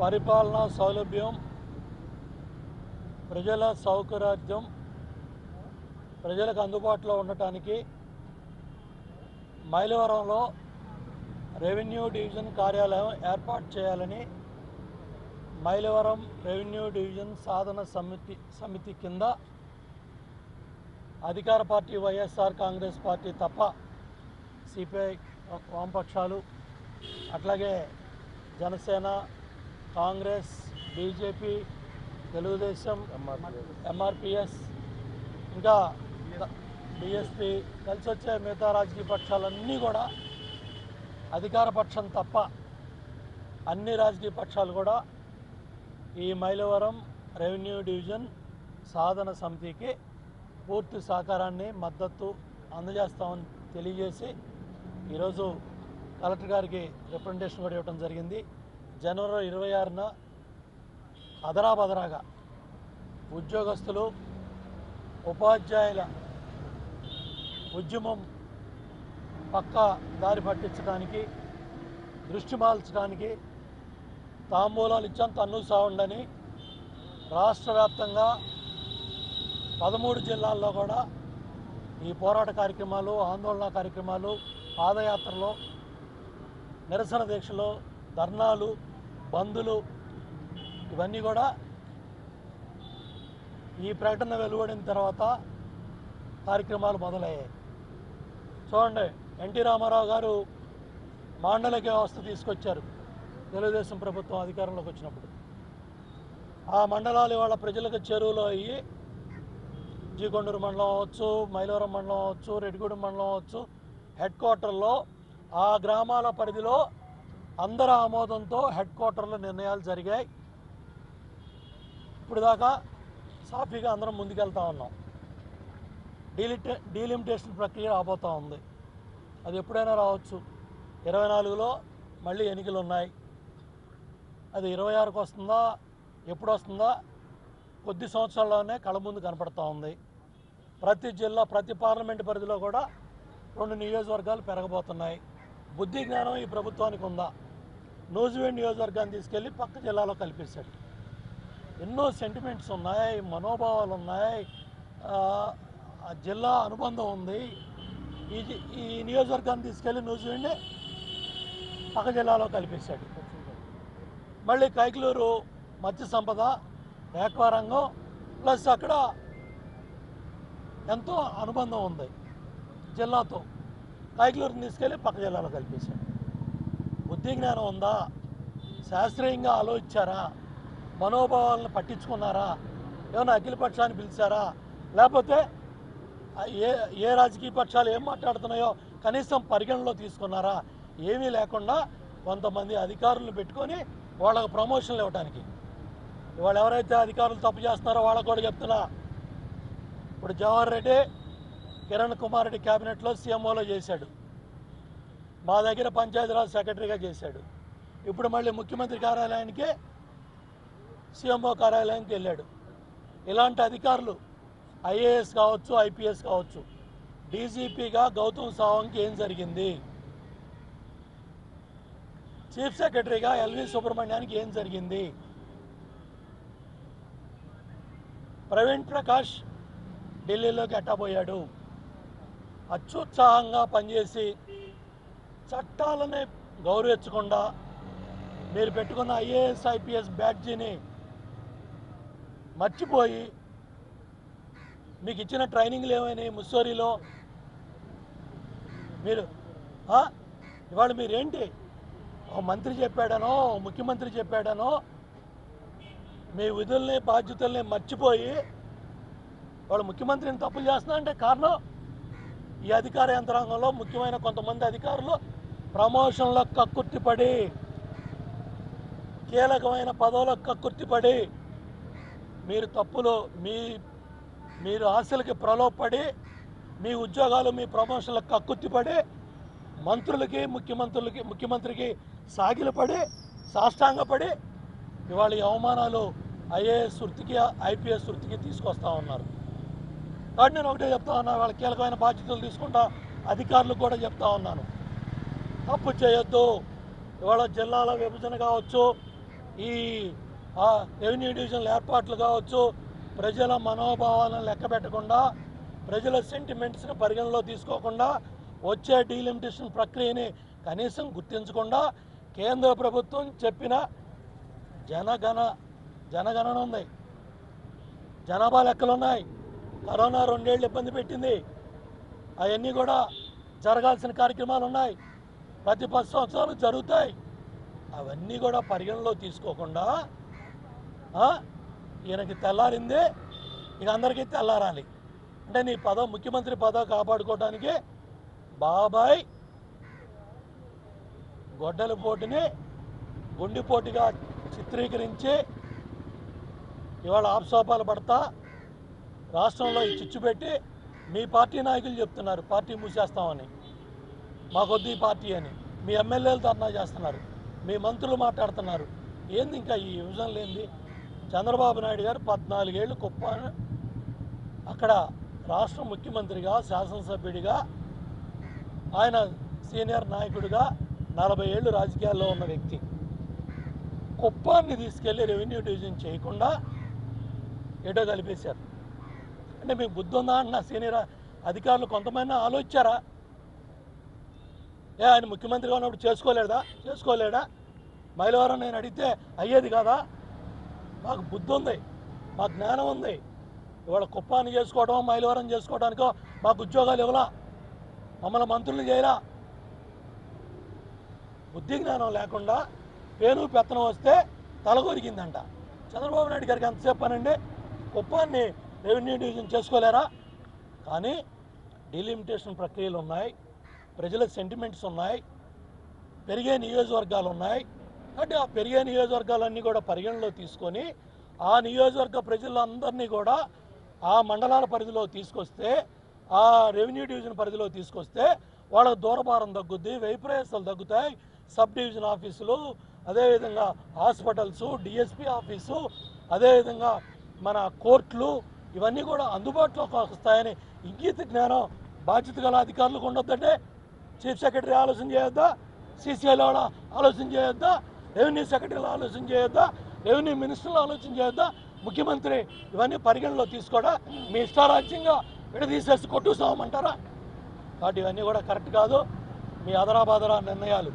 పరిపాలనా సౌలభ్యం ప్రజల సౌకర్యార్థం ప్రజలకు అందుబాటులో ఉండటానికి మైలవరంలో రెవెన్యూ డివిజన్ కార్యాలయం ఏర్పాటు చేయాలని మైలవరం రెవెన్యూ డివిజన్ సాధన సమితి సమితి కింద అధికార పార్టీ వైఎస్ఆర్ కాంగ్రెస్ పార్టీ తప్ప సిపిఐ వామపక్షాలు అట్లాగే Janasena Congress BJP Telugu Desam MRPS ఇంకా డిఎస్పి కలిసి వచ్చే మిగతా రాజకీయ పక్షాలన్నీ కూడా అధికార పక్షం తప్ప అన్ని రాజకీయ పక్షాలు కూడా ఈ మైలవరం రెవెన్యూ డివిజన్ సాధన సమితికి పూర్తి సహకారాన్ని మద్దతు అందజేస్తామని తెలియజేసి ఈరోజు కలెక్టర్ గారికి రిప్రజెంటేషన్ కూడా ఇవ్వడం జరిగింది జనవరి ఇరవై ఆరున అదరాబదరాగా ఉద్యోగస్తులు ఉపాధ్యాయుల ఉద్యమం పక్క దారి పట్టించడానికి దృష్టి మాల్చడానికి తాంబూలాలు ఇచ్చాం తన్ను సావండని రాష్ట్ర వ్యాప్తంగా పదమూడు జిల్లాల్లో కూడా ఈ పోరాట కార్యక్రమాలు ఆందోళన కార్యక్రమాలు పాదయాత్రలో నిరసన దీక్షలు ధర్నాలు బందులు ఇవన్నీ కూడా ఈ ప్రకటన వెలువడిన తర్వాత కార్యక్రమాలు మొదలయ్యాయి చూడండి ఎన్టీ రామారావు గారు మాండలిక వ్యవస్థ తీసుకొచ్చారు తెలుగుదేశం ప్రభుత్వం అధికారంలోకి వచ్చినప్పుడు ఆ మండలాలు ఇవాళ ప్రజలకు చెరువులో అయ్యి జీకొండూరు మండలం అవ్వచ్చు మైలవరం మండలం అవ్వచ్చు రెడ్డిగూడెం మండలం అవ్వచ్చు హెడ్ క్వార్టర్లో ఆ గ్రామాల పరిధిలో అందరి ఆమోదంతో హెడ్ క్వార్టర్లో నిర్ణయాలు జరిగాయి ఇప్పుడు దాకా సాఫీగా అందరం ముందుకెళ్తా ఉన్నాం డీలిటే డీలిమిటేషన్ ప్రక్రియ రాబోతూ ఉంది అది ఎప్పుడైనా రావచ్చు ఇరవై నాలుగులో మళ్ళీ ఎన్నికలు ఉన్నాయి అది ఇరవై ఆరుకు వస్తుందా ఎప్పుడు వస్తుందా కొద్ది సంవత్సరాల్లోనే కళ్ళ ముందు కనపడతా ఉంది ప్రతి జిల్లా ప్రతి పార్లమెంట్ పరిధిలో కూడా రెండు నియోజకవర్గాలు పెరగబోతున్నాయి బుద్ధి జ్ఞానం ఈ ప్రభుత్వానికి ఉందా నూజివీడ్ నియోజకవర్గాన్ని తీసుకెళ్ళి పక్క జిల్లాలో కల్పించాడు ఎన్నో సెంటిమెంట్స్ ఉన్నాయి మనోభావాలు ఉన్నాయి ఆ, ఆ జిల్లా అనుబంధం ఉంది ఈ జి- ఈ నియోజకవర్గాన్ని తీసుకెళ్ళి నూజివీడ్ని పక్క జిల్లాలో కల్పించాడు మళ్ళీ కైకలూరు మత్స్య సంపద ఏక్వారంగం ప్లస్ అక్కడ ఎంతో అనుబంధం ఉంది జిల్లాతో కైకలూరుని తీసుకెళ్ళి పక్క జిల్లాలో కల్పించాడు బుద్ధి జ్ఞానం ఉందా శాస్త్రీయంగా ఆలోచించారా మనోభావాలను పట్టించుకున్నారా ఏమైనా అఖిల పక్షాన్ని పిలిచారా లేకపోతే ఆ ఏ ఏ రాజకీయ పక్షాలు ఏం మాట్లాడుతున్నాయో కనీసం పరిగణలో తీసుకున్నారా ఏమీ లేకుండా కొంతమంది అధికారులను పెట్టుకొని వాళ్ళకు ప్రమోషన్లు ఇవ్వడానికి ఇవాళ ఎవరైతే అధికారులు తప్పు చేస్తున్నారో వాళ్ళకు కూడా చెప్తున్నా ఇప్పుడు జవహర్ రెడ్డి కిరణ్ కుమార్ రెడ్డి క్యాబినెట్లో సీఎంఓలో చేశాడు మా దగ్గర పంచాయతీరాజ్ సెక్రటరీగా చేశాడు ఇప్పుడు మళ్ళీ ముఖ్యమంత్రి కార్యాలయానికి సీఎంఓ కార్యాలయానికి వెళ్ళాడు ఇలాంటి అధికారులు ఐఏఎస్ కావచ్చు ఐపీఎస్ కావచ్చు డీజీపీగా గౌతమ్ సావంగ్కి ఏం జరిగింది చీఫ్ సెక్రటరీగా ఎల్వి సుబ్రహ్మణ్యానికి ఏం జరిగింది ప్రవీణ్ ప్రకాష్ ఢిల్లీలోకి ఎట్టబోయాడు అత్యుత్సాహంగా పనిచేసి చట్టాలని గౌరవించకుండా మీరు పెట్టుకున్న ఐఏఎస్ ఐపీఎస్ బ్యాడ్జీని మర్చిపోయి మీకు ఇచ్చిన ట్రైనింగ్లు ఏమైనాయి ముస్సోరిలో మీరు ఆ? ఇవాళ మీరేంటి ఒక మంత్రి చెప్పాడనో ఓ ముఖ్యమంత్రి చెప్పాడనో మీ విధుల్ని బాధ్యతల్ని మర్చిపోయి వాళ్ళు ముఖ్యమంత్రిని తప్పులు చేస్తున్నారంటే కారణం ఈ అధికార యంత్రాంగంలో ముఖ్యమైన కొంతమంది అధికారులు ప్రమోషన్లకు కక్కుర్తిపడి కీలకమైన పదవులకు కక్కుర్తిపడి మీరు తప్పులు మీ మీరు ఆశలకి ప్రలోభపడి మీ ఉద్యోగాలు మీ ప్రమోషన్లకు కక్కుర్తిపడి మంత్రులకి ముఖ్యమంత్రులకి ముఖ్యమంత్రికి సాగిలపడి సాష్టాంగపడి ఇవాళ ఈ అవమానాలు ఐఏఎస్ వృత్తికి ఐపీఎస్ వృత్తికి తీసుకొస్తా ఉన్నారు కాబట్టి నేను ఒకటే చెప్తా ఉన్నా వాళ్ళ కీలకమైన బాధ్యతలు తీసుకుంటా అధికారులకు కూడా చెప్తా ఉన్నాను తప్పు చేయొద్దు ఇవాళ జిల్లాల విభజన కావచ్చు ఈ ఆ, రెవెన్యూ డివిజన్ల ఏర్పాట్లు కావచ్చు ప్రజల మనోభావాలను లెక్క పెట్టకుండా ప్రజల సెంటిమెంట్స్ని పరిగణలో తీసుకోకుండా వచ్చే డీలిమిటేషన్ ప్రక్రియని కనీసం గుర్తించకుండా కేంద్ర ప్రభుత్వం చెప్పిన జనగణ జనగణన ఉంది జనాభా లెక్కలు ఉన్నాయి కరోనా రెండేళ్ళు ఇబ్బంది పెట్టింది అవన్నీ కూడా జరగాల్సిన కార్యక్రమాలు ఉన్నాయి ప్రతి పది సంవత్సరాలు జరుగుతాయి అవన్నీ కూడా పరిగణలో తీసుకోకుండా ఆ, ఈయనకి తెల్లారిందే ఇక అందరికీ తెల్లారాలి అంటే నీ పదవి ముఖ్యమంత్రి పదవి కాపాడుకోవడానికి బాబాయ్ గొడ్డల పోటీని గుండెపోటుగా చిత్రీకరించి ఇవాళ ఆప్సోపాలు పడతా రాష్ట్రంలో ఈ చిచ్చు పెట్టి మీ పార్టీ నాయకులు చెప్తున్నారు పార్టీ మూసేస్తామని మాకొద్దు ఈ పార్టీ అని మీ ఎమ్మెల్యేలు ధర్నా చేస్తున్నారు మీ మంత్రులు మాట్లాడుతున్నారు ఏంది ఇంకా ఈ విభజన లేనిది చంద్రబాబు నాయుడు గారు పద్నాలుగేళ్ళు కుప్ప అక్కడ రాష్ట్ర ముఖ్యమంత్రిగా శాసనసభ్యుడిగా ఆయన సీనియర్ నాయకుడిగా నలభై ఏళ్ళు రాజకీయాల్లో ఉన్న వ్యక్తి కుప్పాన్ని తీసుకెళ్లి రెవెన్యూ డివిజన్ చేయకుండా ఏటో కలిపేశారు అంటే మీకు బుద్ధి ఉందా అంటున్నా సీనియర్ అధికారులు కొంతమంది ఆలోచించారా ఏ ఆయన ముఖ్యమంత్రిగా ఉన్నప్పుడు చేసుకోలేదా చేసుకోలేడా మైలవరం నేను అడిగితే అయ్యేది కాదా మాకు బుద్ధి ఉంది మాకు జ్ఞానం ఉంది ఇవాళ కుప్పాన్ని చేసుకోవడం మైలవరం చేసుకోవడానికో మాకు ఉద్యోగాలు ఇవ్వలా మమ్మల్ని మంత్రులు చేయరా బుద్ధి జ్ఞానం లేకుండా పేను పెత్తనం వస్తే తలగొరిగిందంట చంద్రబాబు నాయుడు గారికి ఎంతసేపు పనండి కుప్పాన్ని రెవెన్యూ డివిజన్ చేసుకోలేరా కానీ డీలిమిటేషన్ ప్రక్రియలు ఉన్నాయి ప్రజల సెంటిమెంట్స్ ఉన్నాయి పెరిగే నియోజకవర్గాలు ఉన్నాయి అంటే ఆ పెరిగే నియోజకవర్గాలన్నీ కూడా పరిగణలో తీసుకొని ఆ నియోజకవర్గ ప్రజలందరినీ కూడా ఆ మండలాల పరిధిలో తీసుకొస్తే ఆ రెవెన్యూ డివిజన్ పరిధిలో తీసుకొస్తే వాళ్ళకు దూరభారం తగ్గుద్ది వ్యయ ప్రయాసాలు తగ్గుతాయి సబ్ డివిజన్ ఆఫీసులు అదేవిధంగా హాస్పిటల్స్ డిఎస్పి ఆఫీసు అదేవిధంగా మన కోర్టులు ఇవన్నీ కూడా అందుబాటులోకి వస్తాయని ఇంగిత జ్ఞానం బాధ్యత గల అధికారులకు ఉండొద్దంటే చీఫ్ సెక్రటరీ ఆలోచన చేయొద్దా సీసీఐలో ఆలోచన చేయొద్దా రెవెన్యూ సెక్రటరీలు ఆలోచన చేయొద్దా రెవెన్యూ మినిస్టర్లు ఆలోచన చేయొద్దా ముఖ్యమంత్రి ఇవన్నీ పరిగణలో తీసుకోడా మీ ఇష్టారాజ్యంగా విడదీసేసి కొట్టుసామంటారా కాబట్టి ఇవన్నీ కూడా కరెక్ట్ కాదు మీ అదరాబాదరా నిర్ణయాలు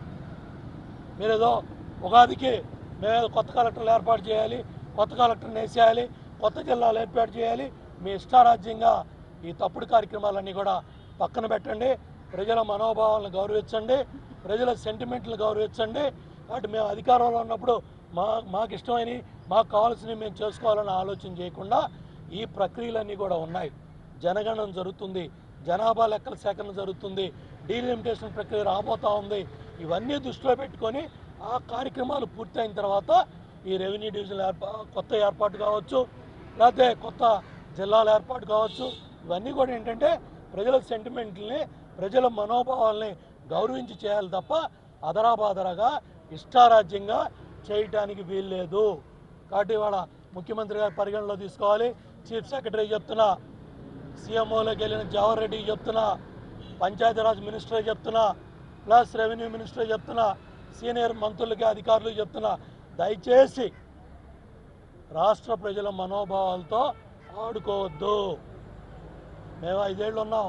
మీరేదో ఉగాదికి మేము కొత్త కలెక్టర్లు ఏర్పాటు చేయాలి కొత్త కలెక్టర్ని వేసేయాలి కొత్త జిల్లాలు ఏర్పాటు చేయాలి మీ ఇష్టారాజ్యంగా ఈ తప్పుడు కార్యక్రమాలన్నీ కూడా పక్కన పెట్టండి ప్రజల మనోభావాలను గౌరవించండి ప్రజల సెంటిమెంట్లు గౌరవించండి కాబట్టి మేము అధికారంలో ఉన్నప్పుడు మా మాకు ఇష్టమైన మాకు కావాల్సినవి మేము చేసుకోవాలని ఆలోచన చేయకుండా ఈ ప్రక్రియలన్నీ కూడా ఉన్నాయి జనగణన జరుగుతుంది జనాభా లెక్కల సేకరణ జరుగుతుంది డీలిమిటేషన్ ప్రక్రియ రాబోతా ఉంది ఇవన్నీ దృష్టిలో పెట్టుకొని ఆ కార్యక్రమాలు పూర్తయిన తర్వాత ఈ రెవెన్యూ డివిజన్ ఏర్పా కొత్త ఏర్పాటు కావచ్చు లేకపోతే కొత్త జిల్లాల ఏర్పాటు కావచ్చు ఇవన్నీ కూడా ఏంటంటే ప్రజల సెంటిమెంట్ని ప్రజల మనోభావాల్ని గౌరవించి చేయాలి తప్ప అదరాబాదరగా ఇష్టారాజ్యంగా చేయటానికి వీల్లేదు కాబట్టి ఇవాళ ముఖ్యమంత్రి గారు పరిగణలో తీసుకోవాలి చీఫ్ సెక్రటరీ చెప్తున్నా సీఎంఓలోకి వెళ్ళిన జవహర్ రెడ్డికి చెప్తున్నా పంచాయతీరాజ్ మినిస్టర్ చెప్తున్నా ప్లస్ రెవెన్యూ మినిస్టర్ చెప్తున్నా సీనియర్ మంత్రులకి అధికారులకు చెప్తున్నా దయచేసి రాష్ట్ర ప్రజల మనోభావాలతో ఆడుకోవద్దు మేము ఐదేళ్ళు ఉన్నాం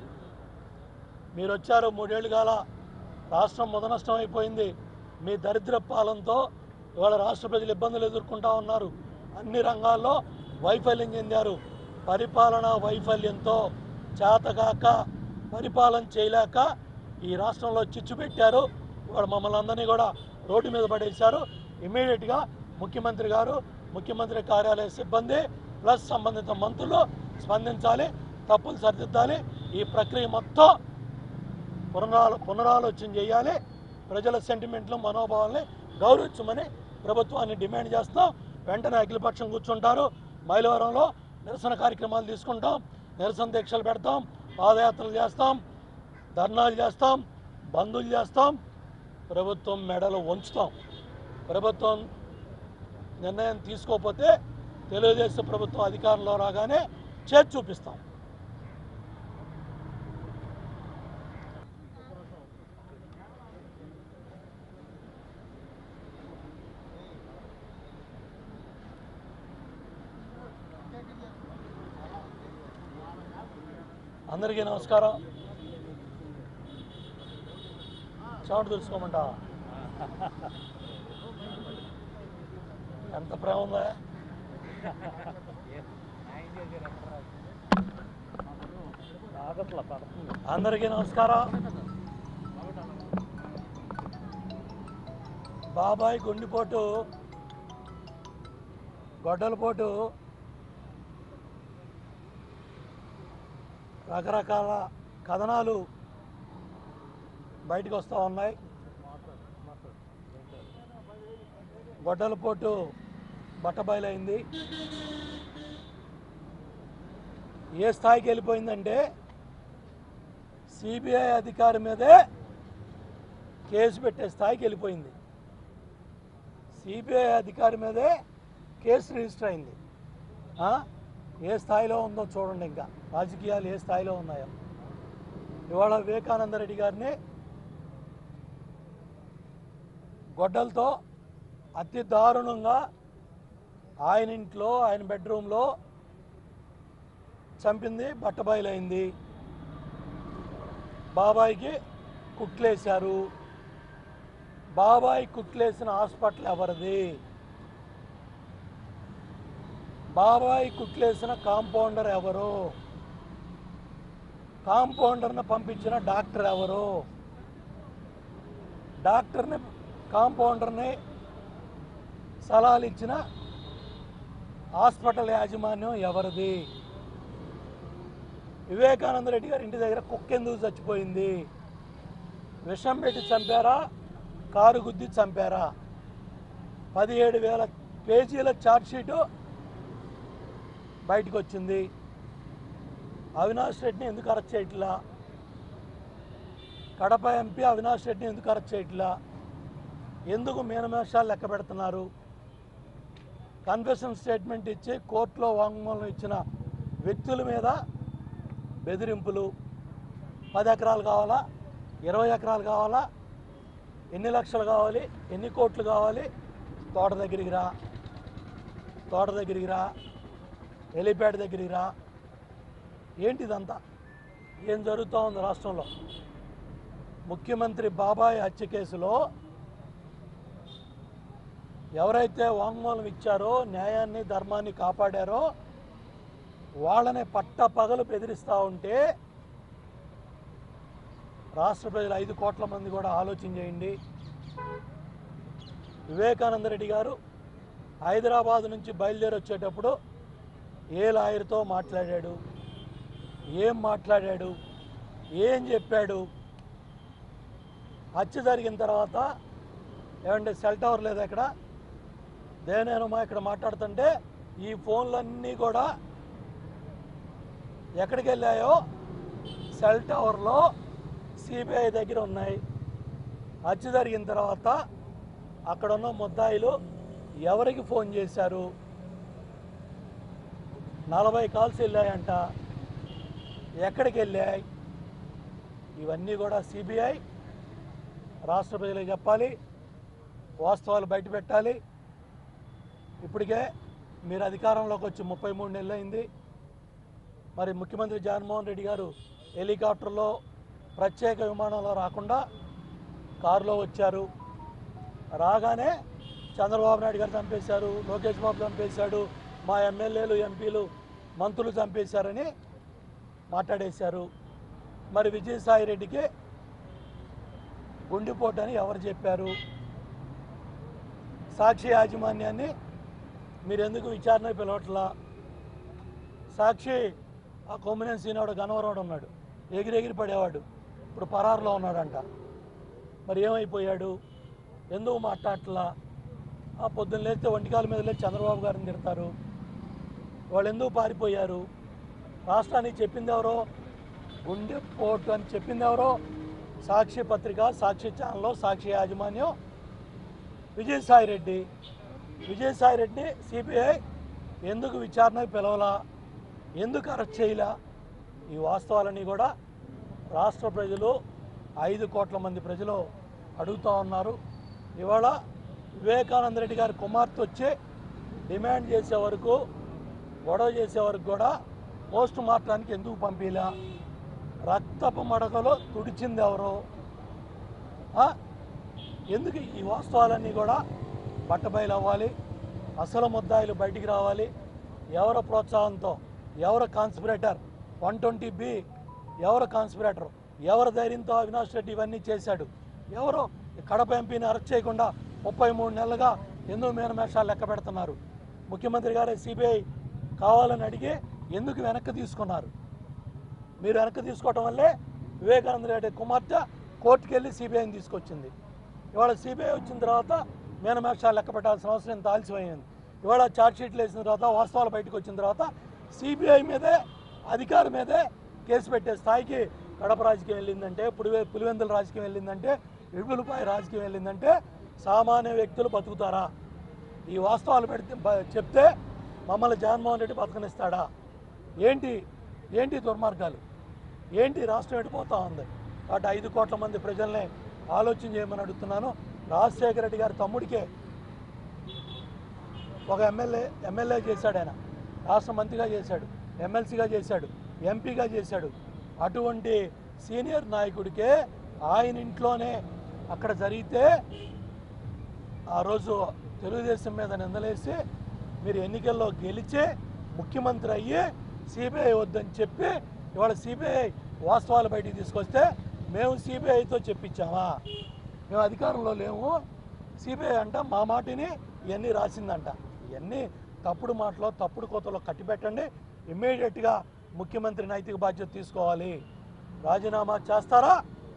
మీరు వచ్చారు మూడేళ్ళు కాల రాష్ట్రం ముదనష్టం అయిపోయింది మీ దరిద్ర పాలనతో ఇవాళ రాష్ట్ర ప్రజలు ఇబ్బందులు ఎదుర్కొంటా ఉన్నారు అన్ని రంగాల్లో వైఫల్యం చెందారు పరిపాలన వైఫల్యంతో చేతగాక పరిపాలన చేయలేక ఈ రాష్ట్రంలో చిచ్చు పెట్టారు ఇవాళ మమ్మల్ని అందరినీ కూడా రోడ్డు మీద పడేశారు ఇమీడియట్గా ముఖ్యమంత్రి గారు ముఖ్యమంత్రి కార్యాలయ సిబ్బంది ప్లస్ సంబంధిత మంత్రులు స్పందించాలి తప్పులు సరిదిద్దాలి ఈ ప్రక్రియ మొత్తం పునరాలో పునరాలోచన చేయాలి ప్రజల సెంటిమెంట్లు మనోభావాల్ని గౌరవించమని ప్రభుత్వాన్ని డిమాండ్ చేస్తాం వెంటనే అఖిలపక్షం కూర్చుంటారు మైలవరంలో నిరసన కార్యక్రమాలు తీసుకుంటాం నిరసన దీక్షలు పెడతాం పాదయాత్రలు చేస్తాం ధర్నాలు చేస్తాం బంధులు చేస్తాం ప్రభుత్వం మెడలు వంచుతాం ప్రభుత్వం నిర్ణయం తీసుకోకపోతే తెలుగుదేశం ప్రభుత్వం అధికారంలో రాగానే చేతి చూపిస్తాం అందరికీ నమస్కారం సౌండ్ తెలుసుకోమంటా ఎంత ప్రేమ ఉందా అందరికీ నమస్కారం బాబాయ్ గుండెపోటు గొడ్డలపోటు రకరకాల కథనాలు బయటకు వస్తూ ఉన్నాయి గొడ్డలపోటు బట్టబయలైంది ఏ స్థాయికి వెళ్ళిపోయిందంటే సిబిఐ అధికారి మీదే కేసు పెట్టే స్థాయికి వెళ్ళిపోయింది సిబిఐ అధికారి మీదే కేసు రిజిస్టర్ అయింది ఆ? ఏ స్థాయిలో ఉందో చూడండి ఇంకా రాజకీయాలు ఏ స్థాయిలో ఉన్నాయో ఇవాళ వివేకానంద రెడ్డి గారిని గొడ్డలతో అతి దారుణంగా ఆయన ఇంట్లో ఆయన బెడ్రూమ్లో చంపింది బట్టబయలైంది బాబాయికి కుట్లేశారు బాబాయ్ కుట్లేసిన హాస్పిటల్ ఎవరిది బాబాయ్ కుట్లేసిన కాంపౌండర్ ఎవరు కాంపౌండర్ని పంపించిన డాక్టర్ ఎవరు డాక్టర్ని కాంపౌండర్ని సలహాలు ఇచ్చిన హాస్పిటల్ యాజమాన్యం ఎవరిది వివేకానంద రెడ్డి గారి ఇంటి దగ్గర కుక్క ఎందుకు చచ్చిపోయింది విషం పెట్టి చంపారా కారు గుద్ది చంపారా పదిహేడు వేల పేజీల ఛార్జ్షీటు బయటకు వచ్చింది అవినాష్ రెడ్డిని ఎందుకు అరెస్ట్ చేయట్లా కడప ఎంపీ అవినాష్ రెడ్డిని ఎందుకు అరెస్ట్ చేయట్లా ఎందుకు మీనమేషాలు లెక్క పెడుతున్నారు కన్ఫెషన్ స్టేట్మెంట్ ఇచ్చి కోర్టులో వాంగ్మూలం ఇచ్చిన వ్యక్తుల మీద బెదిరింపులు పది ఎకరాలు కావాలా ఇరవై ఎకరాలు కావాలా ఎన్ని లక్షలు కావాలి ఎన్ని కోట్లు కావాలి తోట దగ్గరికి రా తోట దగ్గరికి రా హెలిప్యాడ్ దగ్గరికి రా ఏంటిదంతా ఏం జరుగుతూ ఉంది రాష్ట్రంలో ముఖ్యమంత్రి బాబాయ్ హత్య కేసులో ఎవరైతే వాంగ్మూలం ఇచ్చారో న్యాయాన్ని ధర్మాన్ని కాపాడారో వాళ్ళని పట్ట పగలు బెదిరిస్తూ ఉంటే రాష్ట్ర ప్రజలు ఐదు కోట్ల మంది కూడా ఆలోచన చేయండి వివేకానంద రెడ్డి గారు హైదరాబాద్ నుంచి బయలుదేరి వచ్చేటప్పుడు ఏ లాయర్తో మాట్లాడాడు ఏం మాట్లాడాడు ఏం చెప్పాడు హత్య జరిగిన తర్వాత ఏమంటే సెల్ టవర్ లేదు ఇక్కడ దేనేనమ్మా ఇక్కడ మాట్లాడుతుంటే ఈ ఫోన్లన్నీ కూడా ఎక్కడికి వెళ్ళాయో సెల్ టవర్లో సిబిఐ దగ్గర ఉన్నాయి హత్య జరిగిన తర్వాత అక్కడ ఉన్న ముద్దాయిలు ఎవరికి ఫోన్ చేశారు నలభై కాల్స్ వెళ్ళాయంట ఎక్కడికి వెళ్ళాయి ఇవన్నీ కూడా సిబిఐ రాష్ట్ర ప్రజలకు చెప్పాలి వాస్తవాలు బయట పెట్టాలి ఇప్పటికే మీరు అధికారంలోకి వచ్చి ముప్పై మూడు నెలలు అయింది మరి ముఖ్యమంత్రి జగన్మోహన్ రెడ్డి గారు హెలికాప్టర్లో ప్రత్యేక విమానంలో రాకుండా కారులో వచ్చారు రాగానే చంద్రబాబు నాయుడు గారు చంపేశారు లోకేష్ బాబు చంపేశాడు మా ఎమ్మెల్యేలు ఎంపీలు మంత్రులు చంపేశారని మాట్లాడేశారు మరి విజయసాయి రెడ్డికి గుండెపోటు అని ఎవరు చెప్పారు సాక్షి యాజమాన్యాన్ని మీరు ఎందుకు విచారణ పిలవట్లా సాక్షి ఆ కొమ్మినేని సీనాడు గనవరాడు ఉన్నాడు ఎగిరెగిరి పడేవాడు ఇప్పుడు పరారులో ఉన్నాడంట మరి ఏమైపోయాడు ఎందుకు మాట్లాడట్లా ఆ పొద్దున్న లేస్తే ఒంటికాల మీద లేచి చంద్రబాబు గారిని తిడతారు వాళ్ళు ఎందుకు పారిపోయారు రాష్ట్రానికి చెప్పింది ఎవరో గుండె పోటు అని చెప్పింది ఎవరో సాక్షి పత్రిక సాక్షి ఛానల్లో సాక్షి యాజమాన్యం విజయసాయి రెడ్డి విజయసాయి రెడ్డి సిబిఐ ఎందుకు విచారణకు పిలవలా ఎందుకు అరెస్ట్ చేయలా ఈ వాస్తవాలన్నీ కూడా రాష్ట్ర ప్రజలు ఐదు కోట్ల మంది ప్రజలు అడుగుతూ ఉన్నారు ఇవాళ వివేకానంద రెడ్డి గారి కుమార్తె వచ్చి డిమాండ్ చేసే వరకు గొడవ చేసే వరకు కూడా పోస్ట్ మార్టానికి ఎందుకు పంపిలా రక్తపు మడకలో తుడిచింది ఎవరు ఆ? ఎందుకు ఈ వాస్తవాలన్నీ కూడా బట్టబయలు అవ్వాలి అసలు ముద్దాయిలు బయటికి రావాలి ఎవరి ప్రోత్సాహంతో ఎవరు కాన్స్పిరేటర్ వన్ ట్వంటీ బి ఎవరు కాన్స్పిరేటర్ ఎవరి ధైర్యంతో అవినాష్ రెడ్డి ఇవన్నీ చేశాడు ఎవరు ఈ కడప ఎంపీని అరెస్ట్ చేయకుండా ముప్పై మూడు నెలలుగా ఎందుకు మేనమేషాలు లెక్క పెడుతున్నారు ముఖ్యమంత్రి గారే సిబిఐ కావాలని అడిగి ఎందుకు వెనక్కి తీసుకున్నారు మీరు వెనక్కి తీసుకోవటం వల్లే వివేకానంద రెడ్డి కుమార్తె కోర్టుకు వెళ్ళి సిబిఐని తీసుకొచ్చింది ఇవాళ సిబిఐ వచ్చిన తర్వాత మేనమేషాలు లెక్క పెట్టాల్సిన అవసరం ఇంత ఆలస్యమైంది ఇవాళ ఛార్జ్ షీట్లు వేసిన తర్వాత వాస్తవాలు బయటకు వచ్చిన తర్వాత సిబిఐ మీదే అధికారి మీదే కేసు పెట్టే స్థాయికి కడప రాజకీయం వెళ్ళిందంటే పులివే పులివెందుల రాజకీయం వెళ్ళిందంటే ఇడుపులపాయ రాజకీయం వెళ్ళిందంటే సామాన్య వ్యక్తులు బతుకుతారా ఈ వాస్తవాలు పెడితే బ- చెప్తే మమ్మల్ని జగన్మోహన్ రెడ్డి బతకనిస్తాడా ఏంటి ఏంటి దుర్మార్గాలు ఏంటి రాష్ట్రం ఎడిపోతా ఉంది కాబట్టి ఐదు కోట్ల మంది ప్రజల్ని ఆలోచన చేయమని అడుగుతున్నాను రాజశేఖర రెడ్డి గారి తమ్ముడికే ఒక ఎమ్మెల్యే ఎమ్మెల్యే చేశాడు ఆయన రాష్ట్ర మంత్రిగా చేశాడు ఎమ్మెల్సీగా చేశాడు ఎంపీగా చేశాడు అటువంటి సీనియర్ నాయకుడికే ఆయన ఇంట్లోనే అక్కడ జరిగితే ఆ రోజు తెలుగుదేశం మీద నిందలేసి మీరు ఎన్నికల్లో గెలిచి ముఖ్యమంత్రి అయ్యి సిబిఐ వద్దని చెప్పి ఇవాళ సిబిఐ వాస్తవాలు బయటికి తీసుకొస్తే మేము సిబిఐతో చెప్పించామా మేము అధికారంలో లేము సిబిఐ అంట మా మాటిని ఇవన్నీ రాసిందంట ఇవన్నీ తప్పుడు మాటలో తప్పుడు కోతలో కట్టిపెట్టండి ఇమ్మీడియట్గా ముఖ్యమంత్రి నైతిక బాధ్యత తీసుకోవాలి రాజీనామా చేస్తారా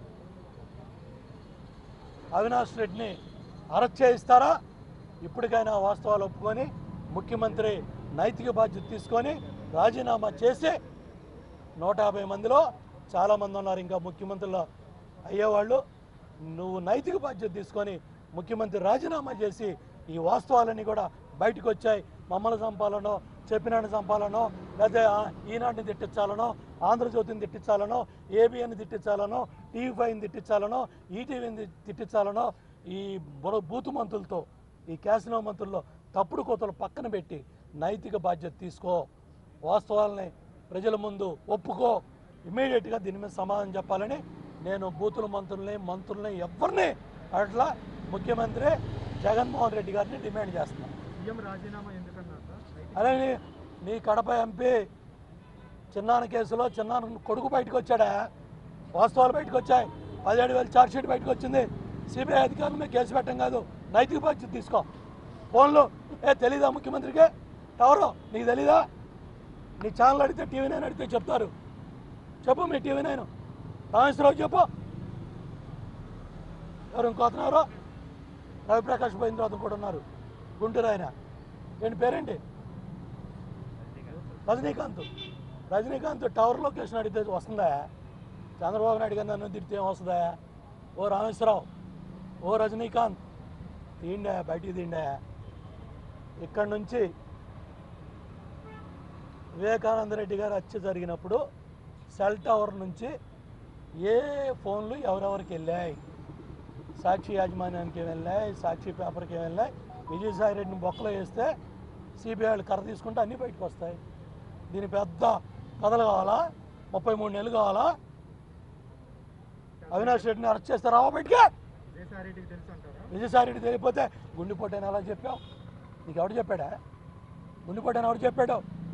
అవినాష్ రెడ్డిని అరెస్ట్ చేయిస్తారా ఇప్పటికైనా వాస్తవాలు ఒప్పుకొని ముఖ్యమంత్రి నైతిక బాధ్యత తీసుకొని రాజీనామా చేసి నూట యాభై మందిలో చాలామంది ఉన్నారు ఇంకా ముఖ్యమంత్రులు అయ్యేవాళ్ళు నువ్వు నైతిక బాధ్యత తీసుకొని ముఖ్యమంత్రి రాజీనామా చేసి ఈ వాస్తవాలన్నీ కూడా బయటకు వచ్చాయి మమ్మల్ని చంపాలనో చెప్పినాన్ని చంపాలనో లేదా ఆ- ఈనాటిని తిట్టించాలనో ఆంధ్రజ్యోతిని తిట్టించాలనో ఏబిఎన్ తిట్టించాలనో టీవీ ఫైవ్ని తిట్టించాలనో ఈటీవీని తిట్టించాలనో ఈ బుర- బూతు మంత్రులతో ఈ క్యాసినో మంత్రుల్లో తప్పుడు కోతలు పక్కన పెట్టి నైతిక బాధ్యత తీసుకో వాస్తవాలని ప్రజల ముందు ఒప్పుకో ఇమీడియట్గా దీని మీద సమాధానం చెప్పాలని నేను బూతుల మంత్రుల్ని మంత్రుల్ని ఎవరిని అట్లా ముఖ్యమంత్రి జగన్మోహన్ రెడ్డి గారిని డిమాండ్ చేస్తున్నాను సీఎం రాజీనామా ఎందుకన్నారు సార్ అదే నీ నీ కడప ఎంపీ చిన్నాన్న కేసులో చిన్నాన్న కొడుకు బయటకు వచ్చాడా వాస్తవాలు బయటకు వచ్చాయి పదిహేడు వేలు ఛార్జ్ షీట్ బయటకు వచ్చింది సిబిఐ అధికారుల మీద కేసు పెట్టడం కాదు నైతిక బాధ్యత తీసుకో ఫోన్లో ఏ తెలీదా ముఖ్యమంత్రికి ఎవరు నీకు తెలీదా నీ ఛానల్ అడిగితే టీవీ నైన్ అడిగితే చెప్తారు చెప్పు మీ టీవీ నైన్ రామేశ్వరరావు చెప్పు ఎవరు ఇంకోతున్నారు రవిప్రకాష్ పోయిన తర్వాత కూడా ఉన్నారు గుంటూరు ఆయన ఏంటి పేరేంటి రజనీకాంత్ రజనీకాంత్ టవర్ లొకేషన్ అడిగితే వస్తుందా చంద్రబాబు నాయుడు గారు నన్ను తిడితే ఏం వస్తుందా ఓ రామేశ్వరరావు ఓ రజనీకాంత్ తీండా బయటికి తీండా ఇక్కడి నుంచి వివేకానంద రెడ్డి గారు హత్య జరిగినప్పుడు సెల్ టవర్ నుంచి ఏ ఫోన్లు ఎవరెవరికి వెళ్ళాయి సాక్షి యాజమాన్యానికి వెళ్ళాయి సాక్షి పేపర్కి వెళ్ళాయి విజయసాయి రెడ్డిని బొక్కలో వేస్తే సిబిఐ వాళ్ళు కర్ర తీసుకుంటే అన్నీ బయటకు వస్తాయి దీని పెద్ద కథలు కావాలా ముప్పై మూడు నెలలు కావాలా అవినాష్ రెడ్డిని అరెస్ట్ చేస్తే రావా బయటికి విజయసాయి రెడ్డికి తెలుసు అంటారా విజయసాయి రెడ్డి తెలియపోతే గుండెపోటు అని ఎలా చెప్పావు నీకు ఎవడు చెప్పాడా గుండెపోటు అని ఎవడు చెప్పాడు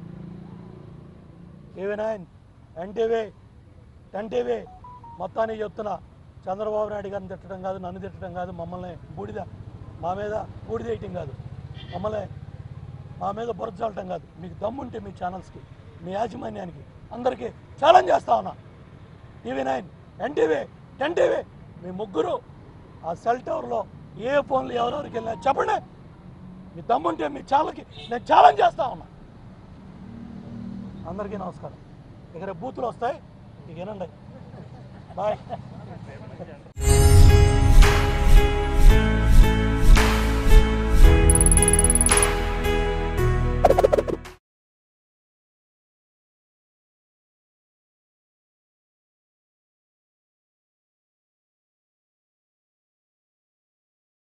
TV nine NTV ten TV మొత్తానికి చెప్తున్నా చంద్రబాబు నాయుడు గారిని తిట్టడం కాదు నన్ను తిట్టడం కాదు మమ్మల్ని బూడిద మా మీద బూడిద వేయటం కాదు మమ్మల్ని మా మీద బురద చల్లటం కాదు మీకు దమ్ముంటే మీ ఛానల్స్కి మీ యాజమాన్యానికి అందరికీ ఛాలెంజ్ చేస్తా ఉన్నా TV nine NTV ten TV మీ ముగ్గురు ఆ సెల్ టవర్లో ఏ ఫోన్లు ఎవరెవరికి వెళ్ళినా చెప్పండి మీ దమ్ముంటే మీ ఛానల్కి నేను ఛాలెంజ్ చేస్తా ఉన్నా అందరికీ నమస్కారం ఇక రేపు బూతులు వస్తాయి ఇక వినండి బాయ్